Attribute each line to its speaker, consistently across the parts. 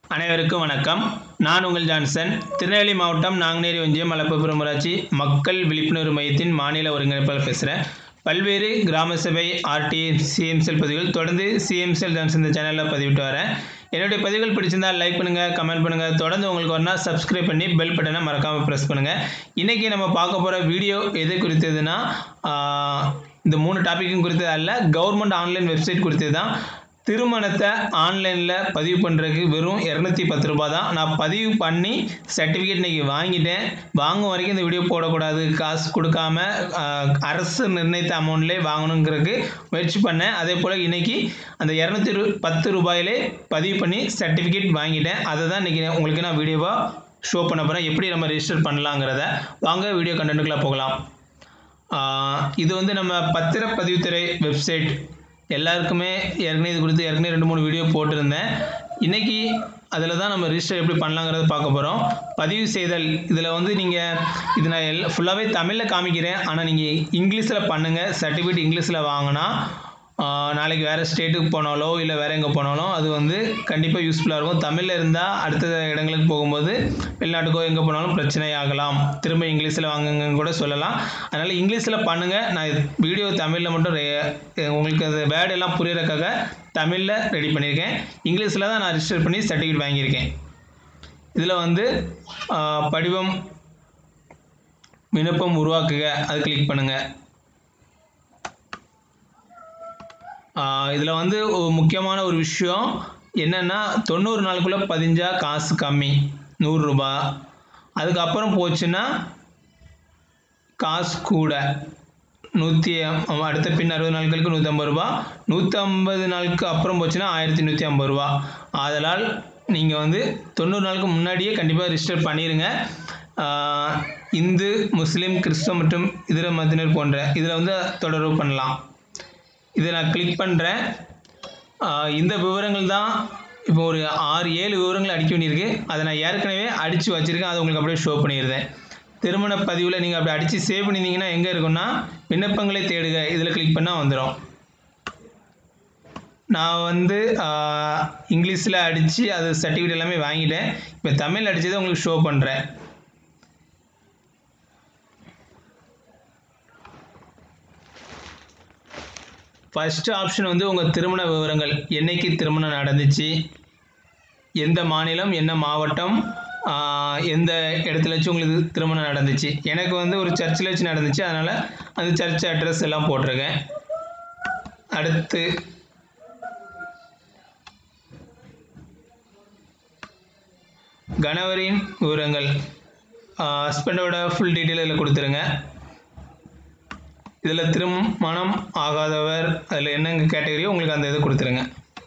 Speaker 1: அனைவருக்கும் வணக்கம் நான் உங்கள் ஜான்சன் திருநெல்வேலி மாவட்டம் நாங்குநேரி ஒன்றியம் மலப்புபுரம் ஊராட்சி மக்கள் விழிப்புணர்வு மையத்தின் மாநில ஒருங்கிணைப்பாளர் பேசுகிறேன் பல்வேறு கிராம சபை ஆர்டிஐ சிஎம்செல் பதிவுகள் தொடர்ந்து சிஎம்செல் ஜான்சன் இந்த சேனலில் பதிவிட்டு வரேன் என்னுடைய பதிவுகள் பிடிச்சிருந்தால் லைக் பண்ணுங்கள் கமெண்ட் பண்ணுங்கள் தொடர்ந்து உங்களுக்கு வரனா சப்ஸ்கிரைப் பண்ணி பெல் பட்டனை மறக்காமல் ப்ரெஸ் பண்ணுங்கள் இன்றைக்கி நம்ம பார்க்க போகிற வீடியோ எது குறித்ததுன்னா ஆஹ், இந்த மூணு டாப்பிக்கும் குறித்தது அல்ல கவர்மெண்ட் ஆன்லைன் வெப்சைட் குறித்தது தான் திருமணத்தை ஆன்லைனில் பதிவு பண்ணுறதுக்கு வெறும் இரநூத்தி பத்து ரூபா தான் நான் பதிவு பண்ணி சர்டிஃபிகேட் இன்னைக்கு வாங்கிட்டேன் வாங்கும் வரைக்கும் இந்த வீடியோ போடக்கூடாது காசு கொடுக்காம ஆஹ், அரசு நிர்ணயித்த அமௌண்ட்லேயே வாங்கணுங்கிறதுக்கு முயற்சி பண்ணேன் அதே போல் இன்னைக்கு அந்த இரநூத்தி பத்து ரூபாயிலே பதிவு பண்ணி சர்டிஃபிகேட் வாங்கிட்டேன் அதை தான் இன்றைக்கி உங்களுக்கு நான் வீடியோவாக ஷோ பண்ண போகிறேன் எப்படி நம்ம ரெஜிஸ்டர் பண்ணலாங்கிறத வாங்க வீடியோ கண்டென்ட்டுக்குள்ளே போகலாம் ஆஹ் இது வந்து நம்ம பத்திரப்பதிவுத்துறை வெப்சைட் எல்லாருக்குமே ஏற்கனவே இது குறித்து ஏற்கனவே ரெண்டு மூணு வீடியோ போட்டிருந்தேன் இன்னைக்கு அதில் தான் நம்ம ரிஜிஸ்டர் எப்படி பண்ணலாங்கிறத பார்க்க போகிறோம் பதிவு செய்தல் இதில் வந்து நீங்கள் இது நான் எல் ஃபுல்லாகவே தமிழில் காமிக்கிறேன் ஆனால் நீங்கள் இங்கிலீஷில் பண்ணுங்கள் சர்டிஃபிகேட் இங்கிலீஷில் வாங்கினா ஆஹ் நாளைக்கு வேறு ஸ்டேட்டுக்கு போனாலோ இல்லை வேறு எங்கே போனாலும் அது வந்து கண்டிப்பாக யூஸ்ஃபுல்லாக இருக்கும் தமிழில் இருந்தால் அடுத்த இடங்களுக்கு போகும்போது வெளிநாட்டுக்கோ எங்கே போனாலும் பிரச்சனை ஆகலாம் திரும்ப இங்கிலீஷில் வாங்குங்கன்னு கூட சொல்லலாம் அதனால் இங்கிலீஷில் பண்ணுங்கள் நான் வீடியோ தமிழில் மட்டும் re- உங்களுக்கு அது வேர்டு எல்லாம் புரியறதுக்காக தமிழில் ரெடி பண்ணியிருக்கேன் இங்கிலீஷில் தான் நான் ரிஜிஸ்டர் பண்ணி சர்டிஃபிகேட் வாங்கியிருக்கேன் இதில் வந்து ஆஹ் படிவம் விண்ணப்பம் உருவாக்குக அது கிளிக் பண்ணுங்கள் இதில் வந்து ஒரு முக்கியமான ஒரு விஷயம் என்னென்னா தொண்ணூறு நாளுக்குள்ளே பதிஞ்சா காசு கம்மி நூறுரூபா அதுக்கப்புறம் போச்சுன்னா காசு கூட நூற்றி அடுத்த பின் அறுபது நாட்களுக்கு நூற்றம்பது ரூபா நூற்றம்பது நாளுக்கு அப்புறம் போச்சுன்னா ஆயிரத்தி நூற்றி ஐம்பது ரூபா அதனால் நீங்கள் வந்து தொண்ணூறு நாளுக்கு முன்னாடியே கண்டிப்பாக ரிஜிஸ்டர் பண்ணிடுங்க ஆஹ் இந்து முஸ்லீம் கிறிஸ்தவ மற்றும் இதர மதத்தினர் போன்ற இதில் வந்து தொடர்பு பண்ணலாம் இதை நான் கிளிக் பண்ணுறேன் இந்த விவரங்கள் தான் இப்போ ஒரு ஆறு ஏழு விவரங்கள் அடிக்க வேண்டியிருக்கு அதை நான் ஏற்கனவே அடித்து வச்சுருக்கேன் அதை உங்களுக்கு அப்படியே ஷோ பண்ணிடுறேன் திருமண பதிவில் நீங்கள் அப்படி அடித்து சேவ் பண்ணியிருந்தீங்கன்னா எங்கே இருக்குன்னா விண்ணப்பங்களை தேடுக இதில் கிளிக் பண்ணால் வந்துடும் நான் வந்து இங்கிலீஷில் அடித்து அது சர்டிஃபிகேட் எல்லாமே வாங்கிட்டேன் இப்போ தமிழ் அடித்ததை உங்களுக்கு ஷோ பண்ணுறேன் ஃபர்ஸ்ட் ஆப்ஷன் வந்து உங்கள் திருமண விவரங்கள் என்னைக்கு திருமணம் நடந்துச்சு எந்த மாநிலம் என்ன மாவட்டம் ஆஹ் எந்த இடத்துல வச்சு உங்களுக்கு திருமணம் நடந்துச்சு எனக்கு வந்து ஒரு சர்ச்சில் வச்சு நடந்துச்சு அதனால் அந்த சர்ச் அட்ரஸ் எல்லாம் போட்டிருக்கேன் அடுத்து கணவரின் விவரங்கள் ஹஸ்பண்டோட ஃபுல் டீட்டெயில் இதில் கொடுத்துருங்க இதில் திருமணம் ஆகாதவர் அதில் என்னங்க கேட்டகரியோ உங்களுக்கு அந்த இது கொடுத்துருங்க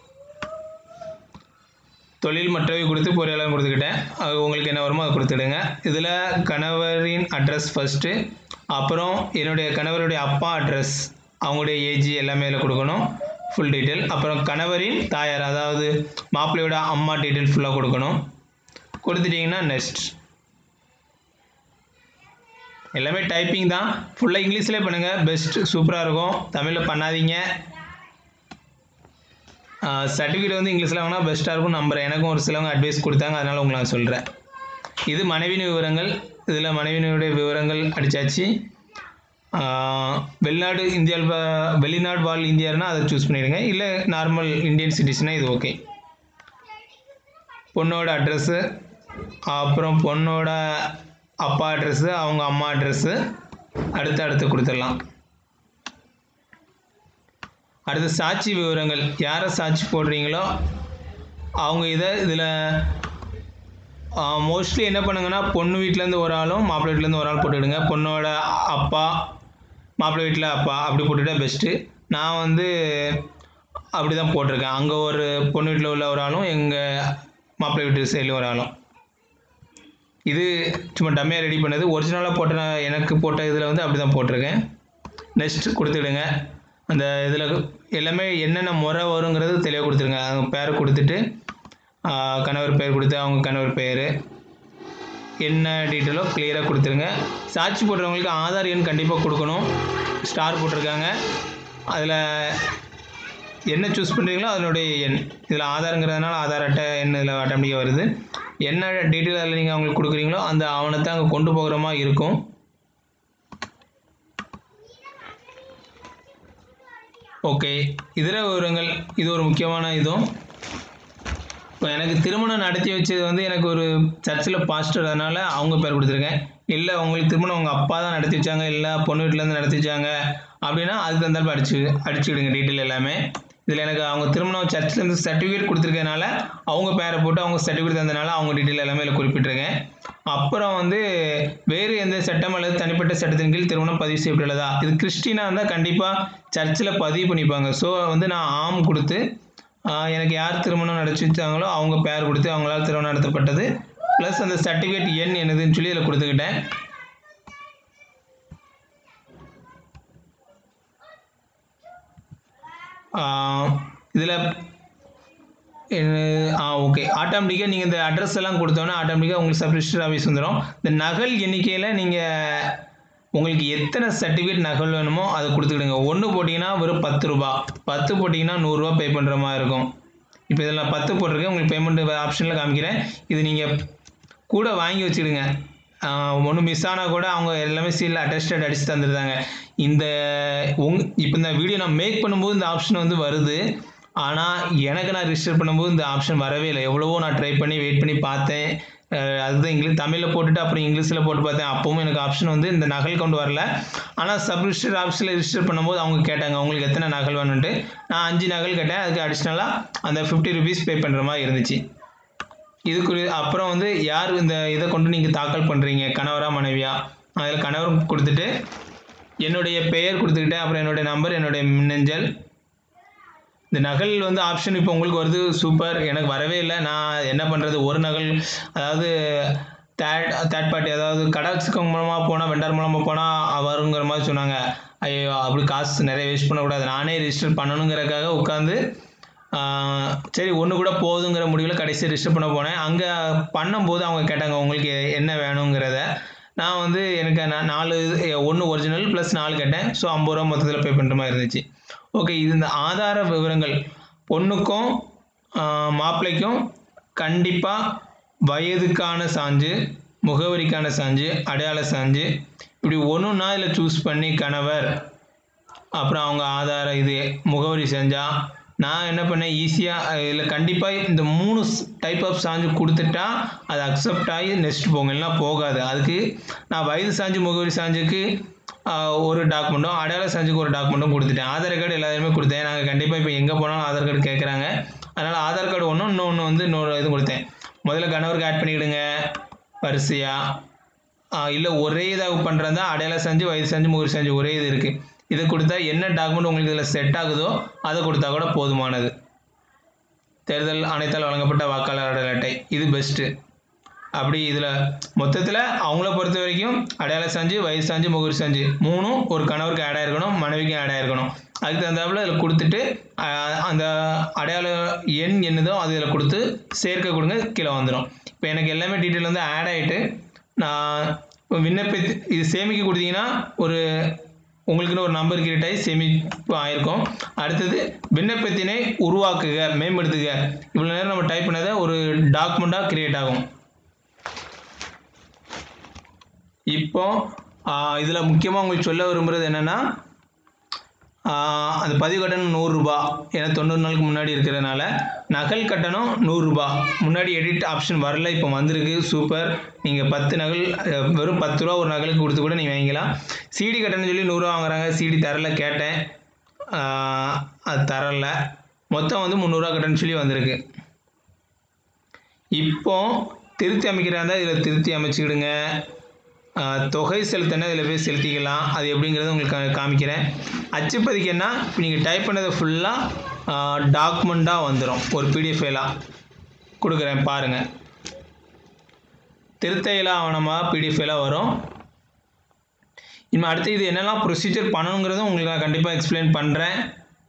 Speaker 1: தொழில் மற்றவை கொடுத்து பொறியாளர் கொடுத்துக்கிட்டேன் அது உங்களுக்கு என்ன வருமோ அதை கொடுத்துடுங்க இதில் கணவரின் அட்ரஸ் ஃபஸ்ட்டு அப்புறம் என்னுடைய கணவருடைய அப்பா அட்ரஸ் அவங்களுடைய ஏஜ் எல்லாமே இதில் கொடுக்கணும் ஃபுல் டீட்டெயில் அப்புறம் கணவரின் தாயார் அதாவது மாப்பிள்ளையோட அம்மா டீட்டெயில் ஃபுல்லாக கொடுக்கணும் கொடுத்துட்டிங்கன்னா நெக்ஸ்ட் எல்லாமே டைப்பிங் தான் ஃபுல்லாக இங்கிலீஷ்லேயே பண்ணுங்கள் பெஸ்ட் சூப்பராக இருக்கும் தமிழில் பண்ணாதீங்க சர்டிஃபிகேட் வந்து இங்கிலீஷில் வாங்கினா பெஸ்ட்டாக இருக்கும் நம்புறேன் எனக்கும் ஒரு சிலவங்க அட்வைஸ் கொடுத்தாங்க அதனால் உங்களுக்கு நான் சொல்கிறேன் இது மனைவின் விவரங்கள் இதில் மனைவினுடைய விவரங்கள் அடித்தாச்சு வெளிநாடு இந்தியாவில் வ- வெளிநாடு வாழ் இந்தியர்னா அதை சூஸ் பண்ணிடுங்க இல்லை நார்மல் இந்தியன் சிட்டிசனா இது ஓகே பொண்ணோட அட்ரஸ்ஸு அப்புறம் பொண்ணோட அப்பா அட்ரஸ்ஸு அவங்க அம்மா அட்ரஸ்ஸு அடுத்து அடுத்து கொடுத்துடலாம் அடுத்து சாட்சி விவரங்கள் யாரை சாட்சி போடுறீங்களோ அவங்க இதை இதில் மோஸ்ட்லி என்ன பண்ணுங்கன்னா பொண்ணு வீட்டிலேருந்து ஒரு ஆளும் மாப்பிள்ளை வீட்டிலேருந்து ஒரு ஆள் போட்டுவிடுங்க பொண்ணோட அப்பா மாப்பிள்ளை வீட்டில் அப்பா அப்படி போட்டுட்டா பெஸ்ட்டு நான் வந்து அப்படி தான் போட்டிருக்கேன் அங்கே ஒரு பொண்ணு வீட்டில் உள்ள ஒரு ஆளும் எங்கள் மாப்பிள்ளை வீட்டு சைடில் ஒரு ஆளும் இது சும்மா டம்மியாக ரெடி பண்ணது ஒரிஜினலாக போட்ட நான் எனக்கு போட்ட இதில் வந்து அப்படி தான் போட்டிருக்கேன் நெக்ஸ்ட் கொடுத்துடுங்க அந்த இதில் எல்லாமே என்னென்ன முறை வருங்கிறது தெளிவாக கொடுத்துருங்க அவங்க பேர் கொடுத்துட்டு ஆஹ், கணவர் பெயர் கொடுத்து அவங்க கணவர் பெயர் என்ன டீட்டெயிலோ கிளியராக கொடுத்துருங்க சாட்சி போடுறவங்களுக்கு ஆதார் எண் கண்டிப்பாக கொடுக்கணும் ஸ்டார் போட்டிருக்காங்க அதில் என்ன சூஸ் பண்ணுறீங்களோ அதனுடைய எண் இதில் ஆதாரங்கிறதுனால ஆதார் அட்டை எண் இதில் ஆட்டோமேட்டிக்காக வருது என்ன டீட்டெயில் அதில் நீங்கள் அவங்களுக்கு கொடுக்குறீங்களோ அந்த ஆவணத்தை அங்கே கொண்டு போகிற மாதிரி இருக்கும் ஓகே இதர விவரங்கள் இது ஒரு முக்கியமான இதுவும் இப்போ எனக்கு திருமணம் நடத்தி வச்சது வந்து எனக்கு ஒரு சர்ச்சில் பாஸ்டர் அதனால் அவங்க பேர் கொடுத்துருக்கேன் இல்லை உங்களுக்கு திருமணம் உங்கள் அப்பா தான் நடத்தி வச்சாங்க இல்லை பொண்ணு வீட்டிலேருந்து நடத்தி வச்சாங்க அப்படின்னா அதுக்கு தந்தாலும் அடிச்சு அடிச்சுக்கிடுங்க டீட்டெயில் எல்லாமே இதில் எனக்கு அவங்க திருமணம் சர்ச்லேருந்து சர்டிஃபிகேட் கொடுத்துருக்கனால அவங்க பேரை போட்டு அவங்க சர்டிஃபிகேட் தந்தனால அவங்க டீட்டெயில் எல்லாமே இதில் குறிப்பிட்டிருக்கேன் அப்புறம் வந்து வேறு எந்த சட்டம் அல்லது தனிப்பட்ட சட்டத்தின் கீழ் திருமணம் பதிவு செய்யப்பட்டுள்ளதா இது கிறிஸ்டினா இருந்தால் கண்டிப்பாக சர்ச்சில் பதிவு பண்ணிப்பாங்க ஸோ வந்து நான் ஆம் கொடுத்து ஆஹ் எனக்கு யார் திருமணம் நடத்தி வச்சாங்களோ அவங்க பேர் கொடுத்து அவங்களால திருமணம் நடத்தப்பட்டது ப்ளஸ் அந்த சர்டிஃபிகேட் எண் என்னதுன்னு சொல்லி இதில் கொடுத்துக்கிட்டேன் இதில் ஆ ஓகே ஆட்டோமேட்டிக்காக நீங்கள் இந்த அட்ரஸ் எல்லாம் கொடுத்தோன்னே ஆட்டோமேட்டிக்காக உங்களுக்கு சப் ரிஜிஸ்டர் ஆஃபீஸ் வந்துடும் இந்த நகல் எண்ணிக்கையில் நீங்கள் உங்களுக்கு எத்தனை சர்டிஃபிகேட் நகல் வேணுமோ அதை கொடுத்துக்கிடுங்க ஒன்று போட்டிங்கன்னா வெறும் பத்து ரூபா பத்து போட்டிங்கன்னா நூறுரூவா பே பண்ணுற மாதிரி இருக்கும் இப்போ இதில் நான் பத்து போட்டிருக்கேன் உங்களுக்கு பேமெண்ட் ஆப்ஷனில் காமிக்கிறேன் இது நீங்கள் கூட வாங்கி வச்சுடுங்க ஒன்று மிஸ் ஆனால் கூட அவங்க எல்லாமே சீலில் அட்டஸ்டட் அடித்து தந்துருந்தாங்க இந்த உங் இப்போ இந்த வீடியோ நான் மேக் பண்ணும்போது இந்த ஆப்ஷன் வந்து வருது ஆனால் எனக்கு நான் ரிஜிஸ்டர் பண்ணும்போது இந்த ஆப்ஷன் வரவே இல்லை எவ்வளவோ நான் ட்ரை பண்ணி வெயிட் பண்ணி பார்த்தேன் அஹ் அதுதான் இங்கிலீஷ் தமிழில் போட்டுட்டு அப்புறம் இங்கிலீஷில் போட்டு பார்த்தேன் அப்பவும் எனக்கு ஆப்ஷன் வந்து இந்த நகல் கொண்டு வரல ஆனால் சப் ரிஜிஸ்டர் ஆஃபீஸில் ரிஜிஸ்டர் பண்ணும்போது அவங்க கேட்டாங்க உங்களுக்கு எத்தனை நகல் வேணும்ட்டு நான் அஞ்சு நகல் கேட்டேன் அதுக்கு அடிஷ்னலாக அந்த ஃபிஃப்டி ருபீஸ் பே பண்ணுற மாதிரி இருந்துச்சு இதுக்கு அப்புறம் வந்து யார் இந்த இதை கொண்டு நீங்கள் தாக்கல் பண்ணுறீங்க கணவரா மனைவியா அதில் கணவர் கொடுத்துட்டு என்னுடைய பெயர் கொடுத்துக்கிட்டேன் அப்புறம் என்னுடைய நம்பர் என்னுடைய மின்னஞ்சல் இந்த நகல் வந்து ஆப்ஷன் இப்போ உங்களுக்கு வருது சூப்பர் எனக்கு வரவே இல்லை நான் என்ன பண்ணுறது ஒரு நகல் அதாவது தேர்ட் தேர்ட் பார்ட்டி அதாவது கடை வச்சுக்கவங்க மூலமாக போனால் வெண்டார் மூலமாக போனால் வருங்கிற மாதிரி சொன்னாங்க ஐயோ அப்படி காசு நிறைய வேஸ்ட் பண்ணக்கூடாது நானே ரிஜிஸ்டர் பண்ணணுங்கிறதுக்காக உட்காந்து ஆஹ், சரி ஒன்று கூட போதுங்கிற முடிவில் கடைசி ரிஜிஸ்டர் பண்ண போனேன் அங்கே பண்ணும்போது அவங்க கேட்டாங்க உங்களுக்கு என்ன வேணுங்கிறத நான் வந்து எனக்கு நான் நாலு ஒன்று ஒரிஜினல் ப்ளஸ் நாலு கேட்டேன் ஸோ ஐம்பது ரூபா மொத்தத்தில் பே பண்ணுற மாதிரி இருந்துச்சு ஓகே இது இந்த ஆதார விவரங்கள் பொண்ணுக்கும் ஆஹ், மாப்பிள்ளைக்கும் கண்டிப்பாக வயதுக்கான சான்று முகவரிக்கான சான்று அடையாள சான்று இப்படி ஒன்றுன்னா இதில் சூஸ் பண்ணி கணவர் அப்புறம் அவங்க ஆதார இது முகவரி செஞ்சால் நான் என்ன பண்ணேன் ஈஸியாக இதில் கண்டிப்பாக இந்த மூணு டைப் ஆஃப் சான்று கொடுத்துட்டா அது அக்செப்ட் ஆகி நெக்ஸ்ட் போங்க இல்லைனா போகாது அதுக்கு நான் வயது சான்று முகவரி சான்றுக்கு ஆஹ், ஒரு டாக்குமெண்ட்டும் அடையாள சான்றுக்கு ஒரு டாக்குமெண்ட்டும் கொடுத்துட்டேன் ஆதார் கார்டு எல்லாத்தையுமே கொடுத்தேன் நாங்கள் கண்டிப்பாக இப்போ எங்கே போனாலும் ஆதார் கார்டு கேட்குறாங்க அதனால் ஆதார் கார்டு ஒன்றும் இன்னொன்று வந்து இன்னொரு இது கொடுத்தேன் முதல்ல கணவருக்கு ஆட் பண்ணிவிடுங்க வரிசையாக இல்லை ஒரே இதாக பண்ணுறதா அடையாள செஞ்சு வயது செஞ்சு முகர் செஞ்சு ஒரே இது இருக்குது இதை கொடுத்தா என்ன டாக்குமெண்ட் உங்களுக்கு இதில் செட் ஆகுதோ அதை கொடுத்தா கூட போதுமானது தேர்தல் ஆணையத்தால் வழங்கப்பட்ட வாக்காளர் அடையாள அட்டை இது பெஸ்ட்டு அப்படி இதில் மொத்தத்தில் அவங்கள பொறுத்த வரைக்கும் அடையாள சாஞ்சு வயசு சாஞ்சு முகர் சாஞ்சு மூணும் ஒரு கணவருக்கு ஆட் ஆயிருக்கணும் மனைவிக்கும் ஆட் ஆயிருக்கணும் அதுக்கு தகுந்தாப்புல இதில் கொடுத்துட்டு அஹ், அந்த அடையாள எண் என்னதோ அது இதில் கொடுத்து சேர்க்க கொடுங்க கீழே வந்துடும் இப்போ எனக்கு எல்லாமே டீட்டெயில் வந்து ஆட் ஆகிட்டு நான் இப்போ விண்ணப்பி இது சேமிக்க கொடுத்தீங்கன்னா ஒரு உங்களுக்குன்னு ஒரு நம்பர் கிரியேட் ஆகி சேமிப்பு ஆயிருக்கும் அடுத்தது விண்ணப்பத்தினை உருவாக்குக மேம்படுத்துக இவ்வளோ நேரம் நம்ம டைப் பண்ணதை ஒரு டாக்குமெண்ட்டாக கிரியேட் ஆகும் இப்போ இதில் முக்கியமாக உங்களுக்கு சொல்ல விரும்புகிறது என்னென்னா அந்த பதிவு கட்டணம் நூறுரூபா ஏன்னா தொண்ணூறு நாளுக்கு முன்னாடி இருக்கிறதுனால நகல் கட்டணம் நூறுரூபா முன்னாடி எடிட் ஆப்ஷன் வரல இப்போ வந்திருக்கு சூப்பர் நீங்கள் பத்து நகல் அஹ், வெறும் பத்து ரூபா ஒரு நகலுக்கு கொடுத்து கூட நீங்கள் வாங்கிக்கலாம் சிடி கட்டணம் சொல்லி நூறுரூவா வாங்குறாங்க சிடி தரல கேட்டேன் ஆஹ், அது தரல மொத்தம் வந்து முந்நூறுரூவா கட்டணம் சொல்லி வந்திருக்கு இப்போ திருத்தி அமைக்கிறதா இருந்தால் இதில் திருத்தி அமைச்சுக்கிடுங்க ஆஹ், தொகை செலுத்தினா இதில் போய் செலுத்திக்கலாம் அது எப்படிங்கிறத உங்களுக்கு கா- காமிக்கிறேன் அச்சுப்பதிக்குன்னா இப்போ நீங்கள் டைப் பண்ணதை ஃபுல்லாக டாக்குமெண்ட்டாக வந்துடும் ஒரு பிடிஎஃப் ஃபைலாக கொடுக்குறேன் பாருங்கள் திருத்த இயலா ஆவணமாக பிடிஎஃப் ஃபைலாக வரும் இனிமே அடுத்து இது என்னெல்லாம் ப்ரொசீஜர் பண்ணணுங்கிறதும் உங்களுக்கு நான் கண்டிப்பாக எக்ஸ்பிளைன் பண்ணுறேன்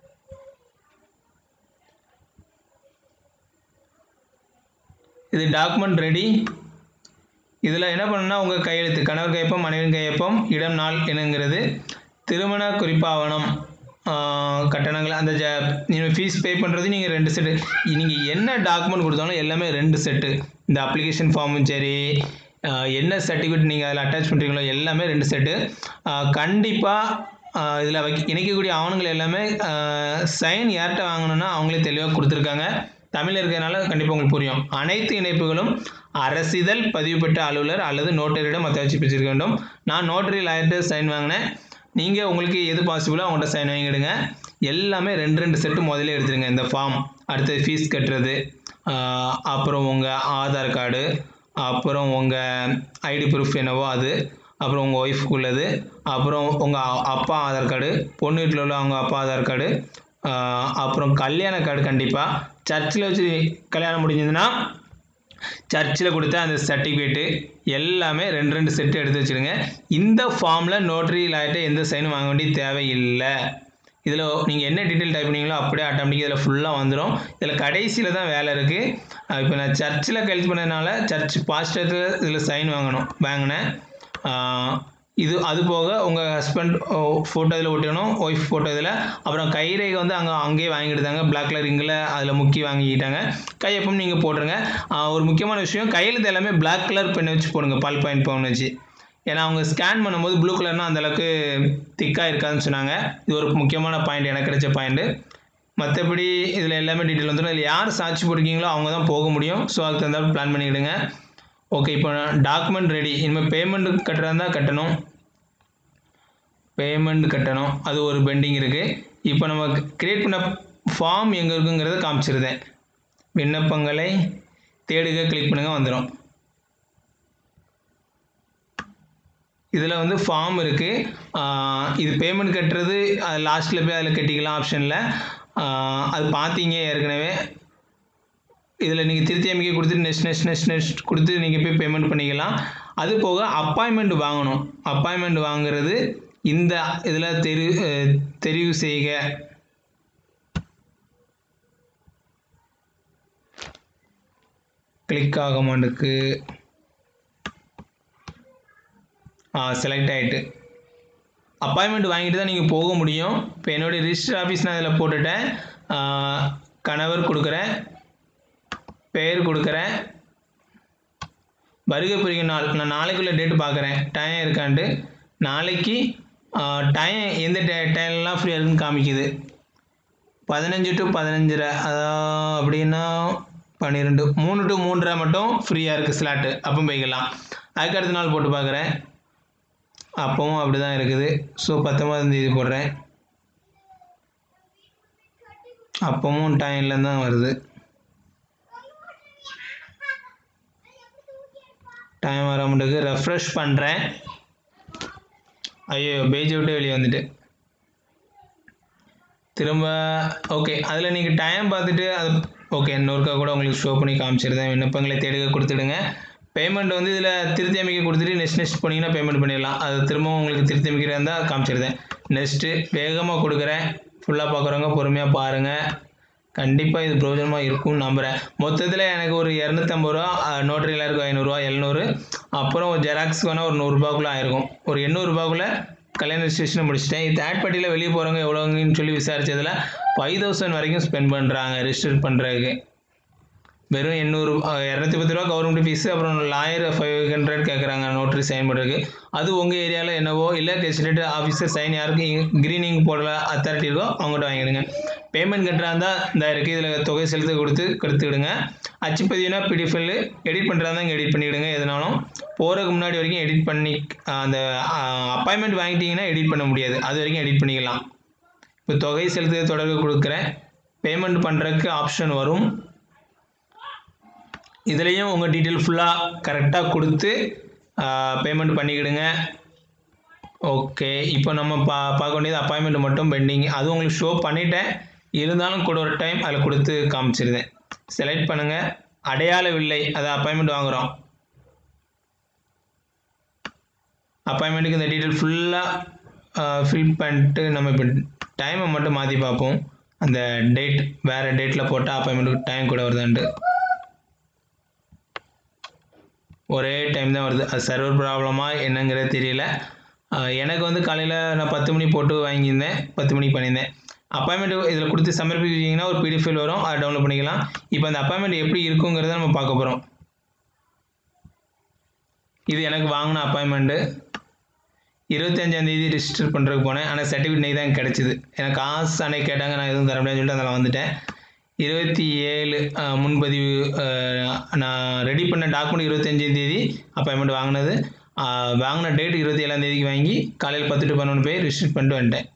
Speaker 1: இது டாக்குமெண்ட் ரெடி இதில் என்ன பண்ணணும்னா உங்கள் கையெழுத்து கணவர் கையொப்பம் மனைவியின் கையொப்பம் இடம் நாள் என்னங்கிறது திருமண குறிப்பாவணம் கட்டணங்கள் அந்த ஜ நீங்கள் ஃபீஸ் பே பண்ணுறது நீங்கள் ரெண்டு செட்டு நீங்கள் என்ன டாக்குமெண்ட் கொடுத்தாலும் எல்லாமே ரெண்டு செட்டு இந்த அப்ளிகேஷன் ஃபார்மும் சரி ஆஹ் என்ன சர்டிஃபிகேட் நீங்கள் அதில் அட்டாச் பண்ணுறீங்களோ எல்லாமே ரெண்டு செட்டு கண்டிப்பாக இதில் வைக்க இணைக்கக்கூடிய ஆவணங்கள் எல்லாமே சைன் யார்கிட்ட வாங்கணும்னா அவங்களே தெளிவாக கொடுத்துருக்காங்க தமிழ் இருக்கிறதுனால கண்டிப்பாக உங்களுக்கு புரியும் அனைத்து இணைப்புகளும் அரசிதழ் பதிவு பெற்ற அலுவலர் அல்லது நோட்டரியிடம் அத்தாட்சி பெற்றிருக்க வேண்டும் நான் நோட்டரி லாயர்கிட்ட சைன் வாங்கினேன் நீங்கள் உங்களுக்கு எது பாசிபிளோ அவங்கள்ட்ட சைன் வாங்கிடுங்க எல்லாமே ரெண்டு ரெண்டு செட்டு முதல்ல எடுத்துருங்க இந்த ஃபார்ம் அடுத்தது ஃபீஸ் கட்டுறது ஆஹ் அப்புறம் உங்கள் ஆதார் கார்டு அப்புறம் உங்கள் ஐடி ப்ரூஃப் என்னவோ அது அப்புறம் உங்கள் ஒய்ஃப்க்கு உள்ளது அப்புறம் உங்கள் அப்பா ஆதார் கார்டு பொண்ணு வீட்டில் உள்ள அவங்க அப்பா ஆதார் கார்டு ஆஹ் அப்புறம் கல்யாண கார்டு கண்டிப்பாக சர்ச்சில் வச்சு கல்யாணம் முடிஞ்சதுன்னா சர்ச்சில் கொடுத்த அந்த சர்டிஃபிகேட்டு எல்லாமே ரெண்டு ரெண்டு செட்டு எடுத்து வச்சுடுங்க இந்த ஃபார்மில் நோட்டரி லாய்ட்ட எந்த சைனும் வாங்க வேண்டிய தேவையில்லை இதில் நீங்கள் என்ன டீட்டெயில் டைப் பண்ணீங்களோ அப்படியே ஆட்டோமேட்டிக்காக இதில் ஃபுல்லாக வந்துடும் இதில் கடைசியில் தான் வேலை இருக்குது இப்போ நான் சர்ச்சில் கழுத்து பண்ணதுனால சர்ச் பாஸ்டத்தில் இதில் சைன் வாங்கணும் வாங்கினேன் ஆஹ் இது அது போக உங்கள் ஹஸ்பண்ட் ஃபோட்டோ இதில் ஒட்டணும் ஒய்ஃப் ஃபோட்டோ இதில் அப்புறம் கைரேகை வந்து அங்கே அங்கேயே வாங்கிடுதாங்க பிளாக் கலர் இங்கில் அதில் முக்கி வாங்கிக்கிட்டாங்க கையொப்பம் நீங்கள் போட்டுருங்க ஆஹ் ஒரு முக்கியமான விஷயம் கையெழுத்து எல்லாமே பிளாக் கலர் பென் வச்சு போடுங்க பால் பாயிண்ட் பவுன் வச்சு ஏன்னா அவங்க ஸ்கேன் பண்ணும்போது ப்ளூ கலர்னா அந்தளவுக்கு திக்காக இருக்காதுன்னு சொன்னாங்க இது ஒரு முக்கியமான பாயிண்ட் எனக்கு கிடைச்ச பாயிண்ட்டு மற்றபடி இதில் எல்லாமே டீட்டெயில் வந்துடும் இதில் யார் சாட்சி போட்டிருக்கீங்களோ அவங்க தான் போக முடியும் ஸோ அதுக்கு தகுந்தாலும் பிளான் பண்ணிக்கிடுங்க ஓகே இப்போ டாக்குமெண்ட் ரெடி இனிமேல் பேமெண்ட் கட்டுறதா இருந்தால் கட்டணும் பேமெண்ட் கட்டணும் அது ஒரு பெண்டிங் இருக்குது இப்போ நம்ம கிரியேட் பண்ண ஃபார்ம் எங்கே இருக்குங்கிறத காமிச்சிருந்தேன் விண்ணப்பங்களை தேடுக கிளிக் பண்ணுங்க வந்துடும் இதில் வந்து ஃபார்ம் இருக்குது இது பேமெண்ட் கட்டுறது அது லாஸ்ட்டில் போய் அதில் கட்டிக்கலாம் ஆப்ஷனில் அது பார்த்தீங்க ஏற்கனவே இதில் நீங்கள் திருத்தி அமைக்க கொடுத்துட்டு நெக்ஸ்ட் நெக்ஸ்ட் நெக்ஸ்ட் நெக்ஸ்ட் கொடுத்து நீங்கள் போய் பேமெண்ட் பண்ணிக்கலாம் அது போக அப்பாயின்மெண்ட் வாங்கணும் அப்பாயின்மெண்ட் வாங்குறது இந்த இதில் தெரி அஹ் தெரிவு செய்க கிளிக் ஆக மாட்டுக்கு ஆ செலக்ட் ஆகிட்டு அப்பாயின்மெண்ட் வாங்கிட்டு தான் நீங்கள் போக முடியும் இப்போ என்னுடைய ரிஜிஸ்டர் ஆஃபீஸ் நான் இதில் போட்டுட்டேன் ஆ, கணவர் கொடுக்குறேன் பெயர் கொடுக்குறேன் வருகை புரியும் நாள் நான் நாளைக்குள்ள டேட்டு பார்க்குறேன் டைம் இருக்கான்ட்டு நாளைக்கு டைம் எந்த டை டைம்லாம் ஃப்ரீயாக இருக்குன்னு காமிக்குது பதினஞ்சு டு பதினஞ்சரை அதான் அப்படின்னா பன்னிரெண்டு மூணு டு மூன்றரை மட்டும் ஃப்ரீயாக இருக்குது ஸ்லாட்டு அப்போ போய்க்கலாம் அதுக்கு அடுத்த நாள் போட்டு பார்க்குறேன் அப்பவும் அப்படி தான் இருக்குது ஸோ பத்தொம்பதாம் தேதி போடுறேன் அப்பவும் டைமில் தான் வருது டைம் வர மாட்டேங்குது ரெஃப்ரெஷ் பண்ணுறேன் ஐயோ பேஜை விட்டு வெளியே வந்துட்டு திரும்ப ஓகே அதில் நீங்கள் டைம் பார்த்துட்டு அது ஓகே இன்னொருக்கா கூட உங்களுக்கு ஷோ பண்ணி காமிச்சிருந்தேன் விண்ணப்பங்களை தேடுக கொடுத்துடுங்க பேமெண்ட் வந்து இதில் திருத்தி அமைக்க கொடுத்துட்டு நெக்ஸ்ட் நெக்ஸ்ட் போனீங்கன்னா பேமெண்ட் பண்ணிடலாம் அது திரும்பவும் உங்களுக்கு திருத்தி அமைக்கிறதா இருந்தால் காமிச்சிருந்தேன் நெக்ஸ்ட்டு வேகமாக கொடுக்குறேன் ஃபுல்லாக பார்க்குறவங்க பொறுமையாக பாருங்கள் கண்டிப்பாக இது பிரயோஜனமாக இருக்கும்னு நம்புகிறேன் மொத்தத்தில் எனக்கு ஒரு இரநூத்தம்பது ரூபா நோட்டரியில் இருக்கும் ஐநூறுரூவா எழுநூறு அப்புறம் ஒரு ஜெராக்ஸ் வேணால் ஒரு நூறுரூபாக்குள்ளே ஆயிருக்கும் ஒரு எண்ணூறுபாக்குள்ளே கல்யாண ரெஜிஸ்ட்ரேஷனை முடிச்சிட்டேன் இது தேர்ட் பார்ட்டியில் வெளியே போகிறவங்க எவ்வளோங்கன்னு சொல்லி விசாரிச்சதில் ஃபைவ் தௌசண்ட் வரைக்கும் ஸ்பெண்ட் பண்ணுறாங்க ரெஜிஸ்டர் பண்ணுறதுக்கு வெறும் எண்ணூறு இரநூத்தி பத்து ரூபா கவர்மெண்ட் ஃபீஸு அப்புறம் லாயர் ஃபைவ் ஹண்ட்ரட் கேட்குறாங்க நோட்டரி சைன் பண்ணுறதுக்கு அது உங்கள் ஏரியாவில் என்னவோ இல்லை கெஸ்டேட் ஆஃபீஸர் சைன் யாருக்கு க்ரீனிங் போடல அத்தாரிட்டி இருக்கோ அவங்ககிட்ட வாங்கிடுங்க பேமெண்ட் கட்டுறா இருந்தால் இந்த இருக்குது இதில் தொகை செலுத்த கொடுத்து கொடுத்துக்கிடுங்க அச்சுப்பதிவுனா பிடிஎஃப்எல் எடிட் பண்ணுறா இருந்தால் இங்கே எடிட் பண்ணிவிடுங்க எதுனாலும் போகிறதுக்கு முன்னாடி வரைக்கும் எடிட் பண்ணி அந்த அப்பாயின்மெண்ட் வாங்கிட்டீங்கன்னா எடிட் பண்ண முடியாது அது வரைக்கும் எடிட் பண்ணிக்கலாம் இப்போ தொகை செலுத்த தொடர்பு கொடுக்குறேன் பேமெண்ட் பண்ணுறதுக்கு ஆப்ஷன் வரும் இதுலேயும் உங்கள் டீட்டெயில் ஃபுல்லாக கரெக்டாக கொடுத்து பேமெண்ட் பண்ணிக்கிடுங்க ஓகே இப்போ நம்ம பா பார்க்க வேண்டியது அப்பாயின்மெண்ட் மட்டும் பெண்டிங் அது உங்களுக்கு ஷோ பண்ணிட்டேன் இருந்தாலும் கூட ஒரு டைம் அதில் கொடுத்து காமிச்சிருந்தேன் செலக்ட் பண்ணுங்கள் அடையாள வில்லை அதை அப்பாயின்மெண்ட் வாங்குகிறோம் அப்பாயின்மெண்ட்டுக்கு இந்த டீட்டெயில் ஃபுல்லாக ஃபில் பண்ணிட்டு நம்ம இப்போ டைமை மட்டும் மாற்றி பார்ப்போம் அந்த டேட் வேறு டேட்டில் போட்டால் அப்பாயின்மெண்ட்டுக்கு டைம் கூட வருதான்ட்டு ஒரே டைம் தான் வருது அது சர்வர் ப்ராப்ளமா என்னங்கிறது தெரியல ஆஹ் எனக்கு வந்து காலையில் நான் பத்து மணி போட்டு வாங்கியிருந்தேன் பத்து மணிக்கு பண்ணியிருந்தேன் அப்பாயின்மெண்ட் இதில் கொடுத்து சமர்ப்பிச்சிங்கன்னா ஒரு பிடிஎஃப் ஃபைல் வரும் அதை டவுன்லோட் பண்ணிக்கலாம் இப்போ அந்த அப்பாயின்மெண்ட் எப்படி இருக்குங்கிறத நம்ம பார்க்க போகிறோம் இது எனக்கு வாங்கின அப்பாயின்மெண்ட்டு இருபத்தஞ்சாந்தேதி ரிஜிஸ்டர் பண்ணுறதுக்கு போனேன் ஆனால் சர்டிஃபிகேட் நெய் தான் கிடச்சிது எனக்கு காசு அன்னைக்கு கேட்டாங்க நான் எதுவும் தர முடியாதுன்னு சொல்லிட்டு அதில் வந்துட்டேன் இருபத்தி ஏழு அஹ், முன்பதிவு அஹ், நான் ரெடி பண்ண டாக்குமெண்ட் இருபத்தஞ்சாந்தேதி அப்பாயின்மெண்ட் வாங்கினது அஹ், வாங்கின டேட் இருபத்தி ஏழாந்தேதிக்கு வாங்கி காலையில் பத்து டு பன்னெண்டு போய் ரிஜிஸ்டர் பண்ணிட்டு வந்துட்டேன்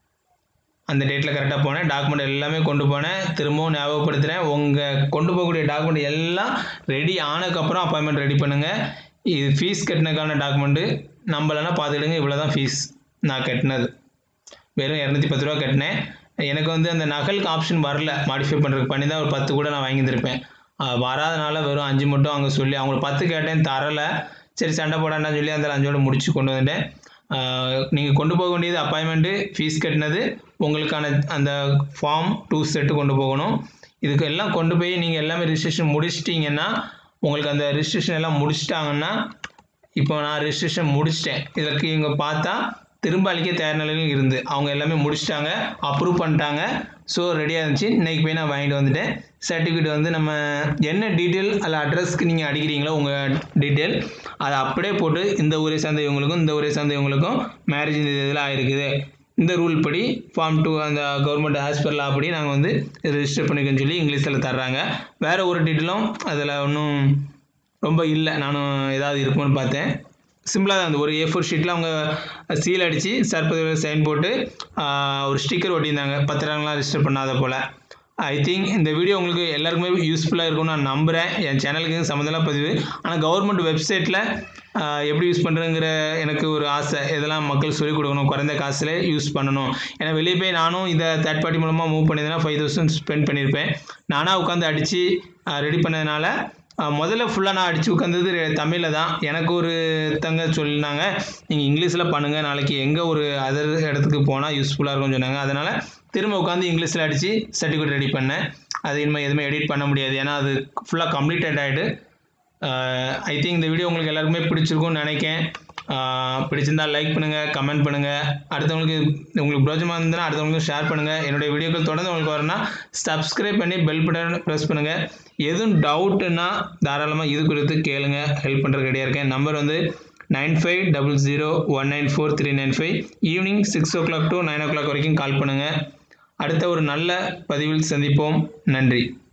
Speaker 1: அந்த டேட்டில் கரெக்டாக போனேன் டாக்குமெண்ட் எல்லாமே கொண்டு போனேன் திரும்பவும் ஞாபகப்படுத்துகிறேன் உங்கள் கொண்டு போகக்கூடிய டாக்குமெண்ட் எல்லாம் ரெடி ஆனதுக்கப்புறம் அப்பாயின்மெண்ட் ரெடி பண்ணுங்கள் இது ஃபீஸ் கட்டினதுக்கான டாக்குமெண்ட்டு நம்மளனா பார்த்துக்கிடுங்க இவ்வளோ தான் ஃபீஸ் நான் கட்டினது வெறும் இரநூத்தி பத்து ரூபா கட்டினேன் எனக்கு வந்து அந்த நகலுக்கு ஆப்ஷன் வரல மாடிஃபை பண்ணுறதுக்கு பண்ணி தான் ஒரு பத்து கூட நான் வாங்கியிருந்திருப்பேன் ஆஹ் வராதனால வெறும் அஞ்சு மட்டும் அவங்க சொல்லி அவங்களுக்கு பத்து கேட்டேன் தரலை சரி சண்டை போடாண்டான்னு சொல்லி அந்த அஞ்சோட முடிச்சு கொண்டு வந்துட்டேன் நீங்கள் கொண்டு போக வேண்டியது அப்பாயின்மெண்ட்டு ஃபீஸ் கட்டினது உங்களுக்கான அந்த ஃபார்ம் டூ செட்டு கொண்டு போகணும் இதுக்கு எல்லாம் கொண்டு போய் நீங்கள் எல்லாமே ரிஜிஸ்ட்ரேஷன் முடிச்சிட்டிங்கன்னா உங்களுக்கு அந்த ரிஜிஸ்ட்ரேஷன் எல்லாம் முடிச்சிட்டாங்கன்னா இப்போ நான் ரிஜிஸ்ட்ரேஷன் முடிச்சிட்டேன் இதற்கு இங்கே பார்த்தா திரும்ப அளிக்க தயார் நிலையில் இருந்து அவங்க எல்லாமே முடிச்சிட்டாங்க அப்ரூவ் பண்ணிட்டாங்க ஸோ ரெடியாக இருந்துச்சு இன்றைக்கி போய் நான் வாங்கிட்டு வந்துட்டேன் சர்டிஃபிகேட் வந்து நம்ம என்ன டீட்டெயில் அதில் அட்ரஸ்க்கு நீங்கள் அடிக்கிறீங்களோ உங்கள் டீட்டெயில் அதை அப்படியே போட்டு இந்த ஊரை சார்ந்த இவங்களுக்கும் இந்த ஊரை சார்ந்த இவங்களுக்கும் மேரேஜ் இந்த இதில் ஆயிருக்குது இந்த ரூல் படி ஃபார்ம் டூ அந்த கவர்மெண்ட் ஹாஸ்பிட்டல் அப்படி நாங்கள் வந்து ரெஜிஸ்டர் பண்ணிக்கன்னு சொல்லி இங்கிலீஷில் தர்றாங்க வேறு ஒரு டீட்டெயிலும் அதில் ஒன்றும் ரொம்ப இல்லை நானும் ஏதாவது இருக்கும்னு பார்த்தேன் சிம்பிளாக தான் இருந்தது ஒரு ஏ ஃபோர் ஷீட்டில் அவங்க சீல் அடித்து சர்பதி சைன் போட்டு ஆஹ், ஒரு ஸ்டிக்கர் ஒட்டியிருந்தாங்க பத்திரங்கள்லாம் ரெஜிஸ்டர் பண்ணாத போல் ஐ திங்க் இந்த வீடியோ உங்களுக்கு எல்லாருக்குமே யூஸ்ஃபுல்லாக இருக்கும்னு நான் நம்புகிறேன் என் சேனலுக்கு சம்மந்தலாம் பதிவு ஆனால் கவர்மெண்ட் வெப்சைட்டில் எப்படி யூஸ் பண்ணுறங்கிற எனக்கு ஒரு ஆசை இதெல்லாம் மக்கள் சொல்லிக் கொடுக்கணும் குறைந்த காசில் யூஸ் பண்ணணும் ஏன்னா வெளியே போய் நானும் இதை தேர்ட் பார்ட்டி மூலமாக மூவ் பண்ணியிருந்தேன்னா ஃபைவ் தௌசண்ட் ஸ்பெண்ட் பண்ணியிருப்பேன் நானாக உட்காந்து அடித்து ரெடி பண்ணதுனால அஹ் முதல்ல ஃபுல்லாக நான் அடித்து உட்காந்தது தமிழில் தான் எனக்கு ஒரு தங்க சொல்லினாங்க நீங்கள் இங்கிலீஷில் பண்ணுங்கள் நாளைக்கு எங்கே ஒரு அதர் இடத்துக்கு போனால் யூஸ்ஃபுல்லாக இருக்கும்னு சொன்னாங்க அதனால் திரும்ப உட்காந்து இங்கிலீஷில் அடித்து சர்டிஃபிகேட் ரெடி பண்ணேன் அது இனிமேல் எதுவுமே எடிட் பண்ண முடியாது ஏன்னா அது ஃபுல்லாக கம்ப்ளீட்டட் ஆகிடு ஐ திங்க் இந்த வீடியோ உங்களுக்கு எல்லாருக்குமே பிடிச்சிருக்கும்னு நினைக்கேன் ஆஹ் பிடிச்சிருந்தா லைக் பண்ணுங்கள் கமெண்ட் பண்ணுங்கள் அடுத்தவங்களுக்கு உங்களுக்கு பிரோஜனமாக இருந்ததுன்னா அடுத்தவங்களுக்கு ஷேர் பண்ணுங்கள் என்னுடைய வீடியோக்கள் தொடர்ந்து உங்களுக்கு வரணும்னா சப்ஸ்கிரைப் பண்ணி பெல் பட்டன் ப்ரெஸ் பண்ணுங்கள் எதுவும் டவுட்டுன்னா தாராளமாக இது குறித்து கேளுங்க ஹெல்ப் பண்ணுறது ரெடியாக இருக்கேன் நம்பர் வந்து nine five double zero one nine four three nine five evening six o'clock to nine o'clock வரைக்கும் கால் பண்ணுங்கள் அடுத்த ஒரு நல்ல பதிவில் சந்திப்போம் நன்றி